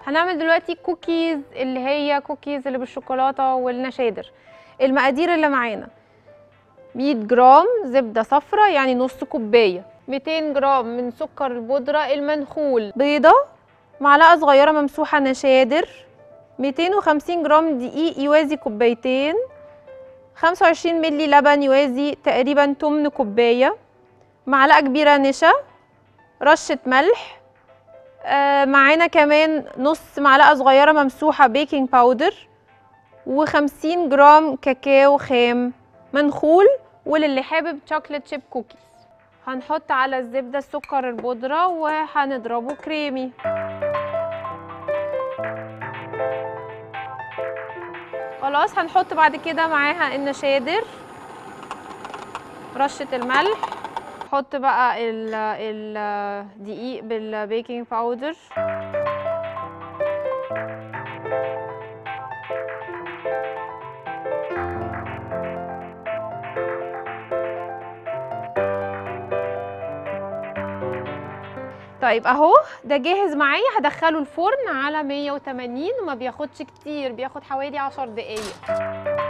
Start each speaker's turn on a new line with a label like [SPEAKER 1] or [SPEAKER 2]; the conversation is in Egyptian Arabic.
[SPEAKER 1] هنعمل دلوقتي كوكيز اللي هي كوكيز اللي بالشوكولاته والنشادر المقادير اللي معانا 100 جرام زبده صفراء يعني نص كوبايه 200 جرام من سكر البودره المنخول بيضه معلقه صغيره ممسوحه نشادر 250 جرام دقيق يوازي كوبايتين 25 ملي لبن يوازي تقريبا 8 كوبايه معلقه كبيره نشا رشه ملح آه معانا كمان نص معلقه صغيره ممسوحه بيكنج باودر و50 جرام كاكاو خام منخول وللي حابب شوكليت شيب كوكيز هنحط على الزبده السكر البودره وهنضربه كريمي خلاص هنحط بعد كده معاها النشادر رشه الملح نحط بقى الدقيق بالبيكنج باودر طيب اهو ده جاهز معايا هدخله الفرن على 180 وما بياخدش كتير بياخد حوالي 10 دقايق